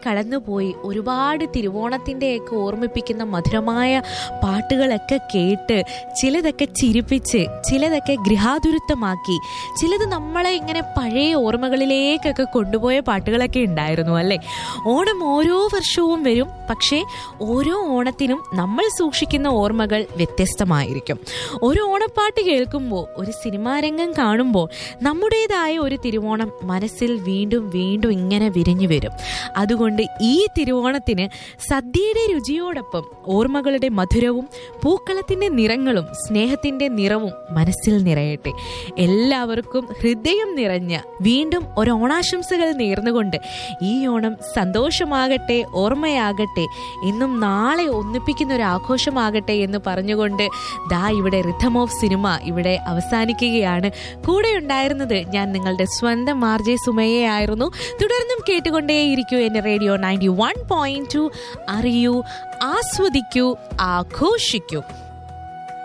കടന്നുപോയി ഒരുപാട് തിരുവോണത്തിൻ്റെയൊക്കെ ഓർമ്മിപ്പിക്കുന്ന മധുരമായ പാട്ടുകളൊക്കെ കേട്ട് ചിലതൊക്കെ ചിരിപ്പിച്ച് ചിലതൊക്കെ ഗൃഹാതുരത്വമാക്കി ചിലത് നമ്മളെ ഇങ്ങനെ പഴയ ഓർമ്മകളിലേക്കൊക്കെ കൊണ്ടുപോയ പാട്ടുകളൊക്കെ ഉണ്ടായിരുന്നു അല്ലേ ഓണം ഓരോ വർഷവും വരും പക്ഷേ ഓരോ ഓണത്തിനും നമ്മൾ സൂക്ഷിക്കുന്ന ഓർമ്മകൾ വ്യത്യസ്തമായിരിക്കും ഒരു ഓണപ്പാട്ട് കേൾക്കുമ്പോൾ ഒരു സിനിമാ രംഗം കാണുമ്പോൾ നമ്മുടേതായ ഒരു തിരുവോണം മനസ്സിൽ വീണ്ടും വീണ്ടും ഇങ്ങനെ വിരിഞ്ഞു വരും അതുകൊണ്ട് ഈ തിരുവോണത്തിന് സദ്യയുടെ രുചിയോടൊപ്പം ഓർമ്മകളുടെ മധുരവും പൂക്കളത്തിന്റെ നിറങ്ങളും സ്നേഹത്തിന്റെ നിറവും മനസ്സിൽ നിറയട്ടെ എല്ലാവർക്കും ഹൃദയം നിറഞ്ഞ വീണ്ടും ഒരു ഓണാശംസകൾ നേർന്നുകൊണ്ട് ഈ ഓണം സന്തോഷമാകട്ടെ ഓർമ്മയാകട്ടെ ഇന്നും നാളെ ഒന്നിപ്പിക്കുന്ന ഒരു ആഘോഷമാകട്ടെ എന്ന് പറഞ്ഞുകൊണ്ട് ദാ ഇവിടെ റിഥം ഓഫ് സിനിമ ഇവിടെ അവസാനിക്കുകയാണ് കൂടെ ഉണ്ടായിരുന്നത് ഞാൻ നിങ്ങളുടെ സ്വന്തം ആർജെ സുമയ്യയായിരുന്നു തുടർന്നും കേട്ടുകൊണ്ടേയിരിക്കൂ എന്റെ radio ninety one point two അറിയൂ ആസ്വദിക്കൂ ആഘോഷിക്കൂ